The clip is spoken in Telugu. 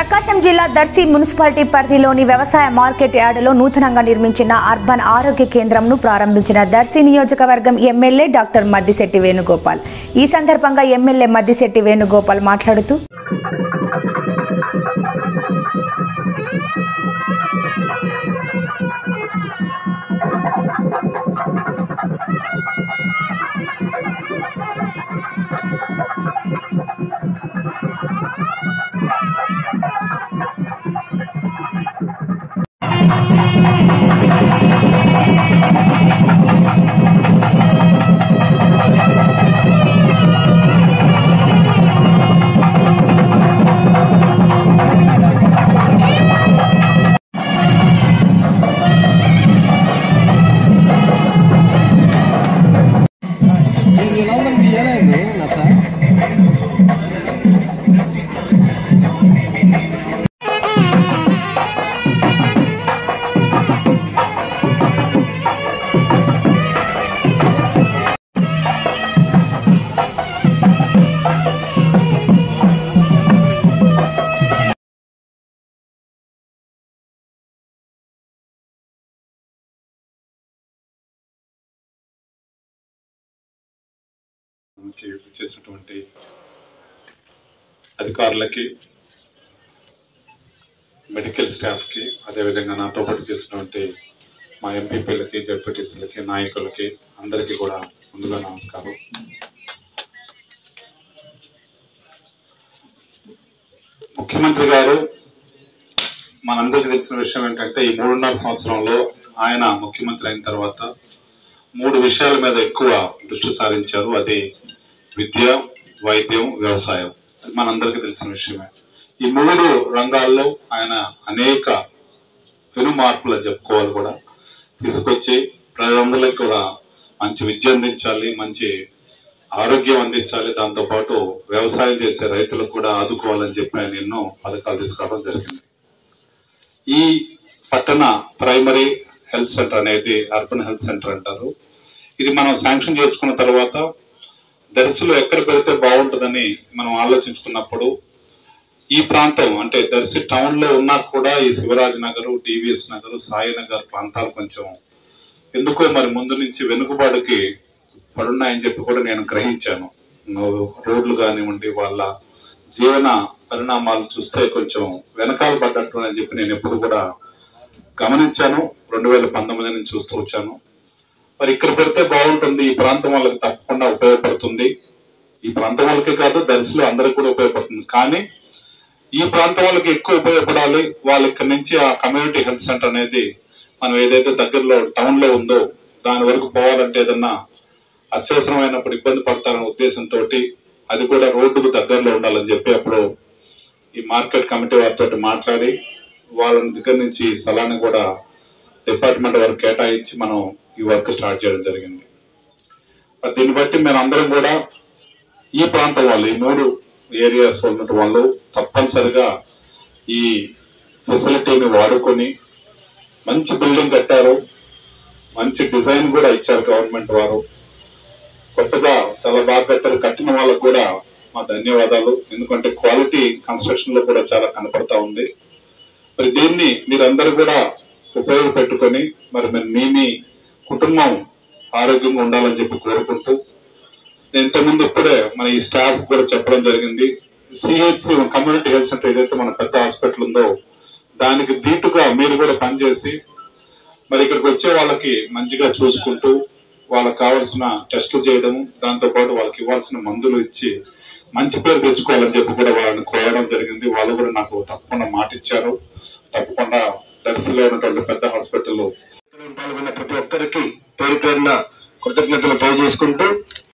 ప్రకాశం జిల్లా దర్శి మున్సిపాలిటీ పరిధిలోని వ్యవసాయ మార్కెట్ యార్డులో నూతనంగా నిర్మించిన అర్బన్ ఆరోగ్య కేంద్రంను ప్రారంభించిన దర్శి నియోజకవర్గం ఎమ్మెల్యే డాక్టర్ మద్దిశెట్టి వేణుగోపాల్ ఈ సందర్భంగా ఎమ్మెల్యే మద్దిశెట్టి వేణుగోపాల్ మాట్లాడుతూ మీరు ఎలా ఉందండి ఏమైంది నా సార్ మనకి చేసినటువంటి అధికారులకి మెడికల్ స్టాఫ్కి అదేవిధంగా నాతో పాటు చేసినటువంటి మా ఎంపీపీలకి జడ్పీటీసీలకి నాయకులకి అందరికీ కూడా ముందుగా నమస్కారం ముఖ్యమంత్రి గారు మనందరికీ తెలిసిన విషయం ఏంటంటే ఈ మూడున్నర సంవత్సరంలో ఆయన ముఖ్యమంత్రి అయిన తర్వాత మూడు విషయాల మీద ఎక్కువ దృష్టి సారించారు అది విద్య వైద్యం వ్యవసాయం అది మనందరికీ తెలిసిన విషయమే ఈ మూడు రంగాల్లో ఆయన అనేక పెను మార్పులు అని చెప్పుకోవాలి కూడా తీసుకొచ్చి ప్రజలందరికీ కూడా మంచి విద్య అందించాలి మంచి ఆరోగ్యం అందించాలి దాంతోపాటు వ్యవసాయం చేసే రైతులకు కూడా ఆదుకోవాలని చెప్పి ఆయన ఎన్నో పథకాలు తీసుకురావడం జరిగింది ఈ పట్టణ ప్రైమరీ హెల్త్ సెంటర్ అనేది అర్బన్ హెల్త్ సెంటర్ అంటారు ఇది మనం శాంక్షన్ చేసుకున్న తర్వాత దర్శిలో ఎక్కడ పెడితే బాగుంటుందని మనం ఆలోచించుకున్నప్పుడు ఈ ప్రాంతం అంటే దర్శి టౌన్ లో ఉన్నా కూడా ఈ శివరాజ్ నగర్ డివిఎస్ నగర్ సాయి నగర్ ప్రాంతాలు కొంచెం ఎందుకో మరి ముందు నుంచి వెనుకబాటుకి పడున్నాయని చెప్పి కూడా నేను గ్రహించాను నువ్వు రోడ్లు కానివ్వండి వాళ్ళ జీవన పరిణామాలు చూస్తే కొంచెం వెనకాల పడ్డట్టు అని చెప్పి నేను ఎప్పుడు కూడా గమనించాను రెండు వేల పంతొమ్మిది నుంచి చూస్తూ వచ్చాను మరి ఇక్కడ పెడితే బాగుంటుంది ఈ ప్రాంతం వాళ్ళకి తప్పకుండా ఉపయోగపడుతుంది ఈ ప్రాంతం వాళ్ళకే కాదు దర్శిలో అందరికి కూడా ఉపయోగపడుతుంది కానీ ఈ ప్రాంతం వాళ్ళకి ఎక్కువ ఉపయోగపడాలి వాళ్ళ ఇక్కడ నుంచి ఆ కమ్యూనిటీ హెల్త్ సెంటర్ అనేది మనం ఏదైతే దగ్గరలో టౌన్ లో ఉందో దాని వరకు పోవాలంటే ఏదన్నా అత్యవసరమైనప్పుడు ఇబ్బంది పడతారనే ఉద్దేశంతో అది కూడా రోడ్డుకు దగ్గరలో ఉండాలని చెప్పి అప్పుడు ఈ మార్కెట్ కమిటీ వారితో మాట్లాడి వాళ్ళ దగ్గర నుంచి ఈ స్థలాన్ని కూడా డిపార్ట్మెంట్ వారికి కేటాయించి మనం ఈ వర్క్ స్టార్ట్ చేయడం జరిగింది మరి దీన్ని బట్టి మేము అందరం కూడా ఈ ప్రాంతం వాళ్ళు ఈ మూడు ఏరియాస్ ఉన్నటువంటి వాళ్ళు తప్పనిసరిగా ఈ ఫెసిలిటీని వాడుకొని మంచి బిల్డింగ్ కట్టారు మంచి డిజైన్ కూడా ఇచ్చారు గవర్నమెంట్ వారు కొత్తగా చాలా బాగా కట్టారు కట్టిన వాళ్ళకు కూడా మా ధన్యవాదాలు ఎందుకంటే క్వాలిటీ కన్స్ట్రక్షన్ లో కూడా చాలా కనపడతా ఉంది మరి దీన్ని మీరందరూ కూడా ఉపయోగపెట్టుకొని మరి మరి మీ మీ కుటుంబం ఆరోగ్యంగా ఉండాలని చెప్పి కోరుకుంటూ నేను ఇంతకుముందు ఇప్పుడే మన ఈ స్టాఫ్ కూడా చెప్పడం జరిగింది సిహెచ్సి కమ్యూనిటీ హెల్త్ సెంటర్ ఏదైతే మన పెద్ద హాస్పిటల్ ఉందో దానికి దీటుగా మీరు కూడా పనిచేసి మరి ఇక్కడికి వచ్చే వాళ్ళకి మంచిగా చూసుకుంటూ వాళ్ళకి కావాల్సిన టెస్టులు చేయడం దాంతో పాటు వాళ్ళకి ఇవ్వాల్సిన మందులు ఇచ్చి మంచి పేరు తెచ్చుకోవాలని చెప్పి కూడా వాళ్ళని కోరడం జరిగింది వాళ్ళు కూడా నాకు తప్పకుండా మాట ఇచ్చారు తప్పకుండా దర్శిలో ఉన్నటువంటి పెద్ద హాస్పిటల్ పాల్గొన్న ప్రతి ఒక్కరికి పేరు పేరున కృతజ్ఞతలు తెలియజేసుకుంటూ